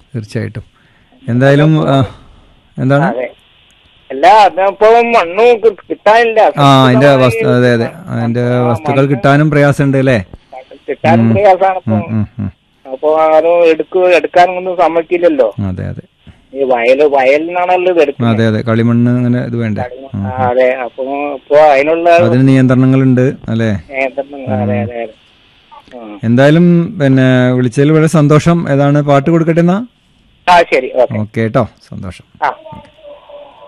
തീർച്ചയായിട്ടും എന്തായാലും ആ, എന്താണ് അതെ അല്ല അതിപ്പോ മണ്ണ് കി- കിട്ടാനില്ല ആ അതിന്റെ വസ്തു അതെ അതെ അതിന്റെ വസ്തുക്കൾ കിട്ടാനും പ്രയാസമുണ്ട് അല്ലേ കിട്ടാനും പ്രയാസമാണ് ഇപ്പൊ ഉം, ഉം, ഉം. അപ്പൊ ആരും എടുക്കു എടുക്കാനൊന്നും സമ്മതിക്കില്ലല്ലോ അതെ അതെ ഈ വയല് വയലിനാണല്ലോ ഇത് എടുക്കുന്നത് അതെ അതെ കളിമണ്ണ് അങ്ങനെ ഇത് വേണ്ടേ ഉം. ആ, അതെ അപ്പൊ ഇപ്പൊ അതിനുള്ള അതിന് നിയന്ത്രണങ്ങളുണ്ട് അല്ലേ നിയന്ത്രണം അതെ അതെ അതെ ഉം. എന്തായാലും പിന്നെ വിളിച്ചതിൽ വളരെ സന്തോഷം ഏതാണ് പാട്ട് കൊടുക്കട്ടെ എന്നാ ആ ശരി ഓക്കെ ഓക്കെ കേട്ടോ സന്തോഷം ആ